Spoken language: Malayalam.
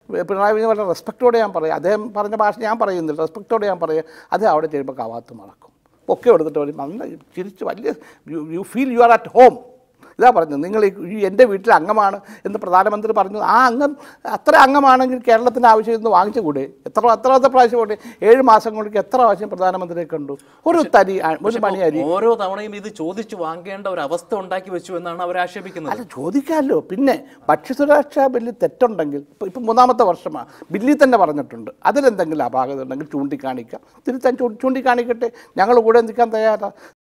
പിണറായി വിജയൻ വളരെ റെസ്പെക്റ്റോടെ ഞാൻ പറയും അദ്ദേഹം പറഞ്ഞ ഭാഷ ഞാൻ പറയുന്നില്ല റെസ്പെക്റ്റോടെ ഞാൻ പറയും അത് അവിടെ ചെയ്യുമ്പോൾ കവാത്ത് മറക്കും ഒക്കെ എടുത്തിട്ട് പറയും നന്നായി ചിരിച്ച് വലിയ you feel you are at home ഇതാ പറഞ്ഞത് നിങ്ങൾ ഈ- ഈ എൻ്റെ വീട്ടിൽ അംഗമാണ് എന്ന് പ്രധാനമന്ത്രി പറഞ്ഞു ആ അംഗം അത്ര അംഗമാണെങ്കിൽ കേരളത്തിൻ്റെ ആവശ്യം ഇന്ന് വാങ്ങിച്ചുകൂടെ എത്ര എത്രാമത്തെ പ്രാവശ്യം കൊണ്ട് ഏഴ് മാസം കൊണ്ട് എത്ര പ്രാവശ്യം പ്രധാനമന്ത്രിയെ കണ്ടു ഒരു തരി അ- ഒരു മണി അരി ഓരോ തവണയും ഇത് ചോദിച്ചു വാങ്ങേണ്ട ഒരു അവസ്ഥ ഉണ്ടാക്കി വെച്ചു എന്നാണ് അവർ ആക്ഷേപിക്കുന്നത് അല്ല ചോദിക്കാമല്ലോ പിന്നെ ഭക്ഷ്യസുരക്ഷാ ബില്ലിൽ തെറ്റുണ്ടെങ്കിൽ ഇപ്പോൾ ഇപ്പം മൂന്നാമത്തെ വർഷമാണ് ബില്ലിൽ തന്നെ പറഞ്ഞിട്ടുണ്ട് അതിലെന്തെങ്കിലും അപാകത ഉണ്ടെങ്കിൽ ചൂണ്ടിക്കാണിക്കാം തിരുത്താൻ ചൂ- ചൂണ്ടിക്കാണിക്കട്ടെ ഞങ്ങൾ കൂടെ നിൽക്കാൻ തയ്യാറാണ്